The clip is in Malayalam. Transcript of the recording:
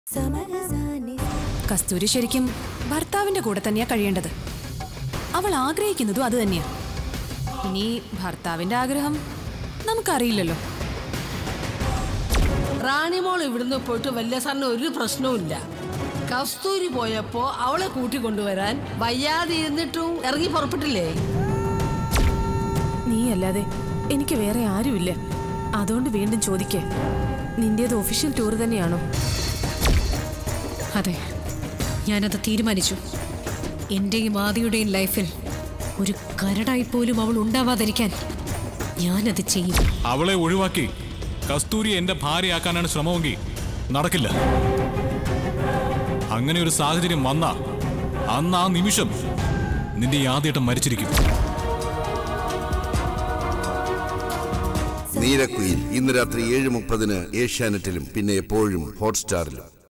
കസ്തൂരി ശരിക്കും ഭർത്താവിന്റെ കൂടെ തന്നെയാ കഴിയേണ്ടത് അവൾ ആഗ്രഹിക്കുന്നതും അത് തന്നെയാ ഇനി ഭർത്താവിന്റെ ആഗ്രഹം നമുക്കറിയില്ലല്ലോ റാണിമോൾ ഇവിടുന്ന് പോയിട്ട് വലിയ സാറിന് ഒരു പ്രശ്നവുമില്ല കസ്തൂരി പോയപ്പോ അവളെ കൂട്ടിക്കൊണ്ടുവരാൻ വയ്യാതെ ഇരുന്നിട്ടും ഇറങ്ങി പുറപ്പെട്ടില്ലേ നീ അല്ലാതെ എനിക്ക് വേറെ ആരുമില്ല അതുകൊണ്ട് വീണ്ടും ചോദിക്കേ നിന്റേത് ഒഫീഷ്യൽ ടൂർ തന്നെയാണോ അതെ ഞാനത് തീരുമാനിച്ചു എന്റെയും ആദിയുടെയും ലൈഫിൽ ഒരു കരടായി പോലും അവൾ ഉണ്ടാവാതിരിക്കാൻ ഞാനത് ചെയ്യും അവളെ ഒഴിവാക്കി കസ്തൂരി എന്റെ ഭാര്യയാക്കാനാണ് ശ്രമമെങ്കിൽ നടക്കില്ല അങ്ങനെ ഒരു സാഹചര്യം വന്ന അന്ന് ആ നിമിഷം നിന്റെ ഈ ആദ്യമായിട്ട് മരിച്ചിരിക്കും നീലക്കുയിൽ ഇന്ന് രാത്രി ഏഴ് മുപ്പതിന് ഏഷ്യാനെറ്റിലും പിന്നെ എപ്പോഴും ഹോട്ട്സ്റ്റാറിലും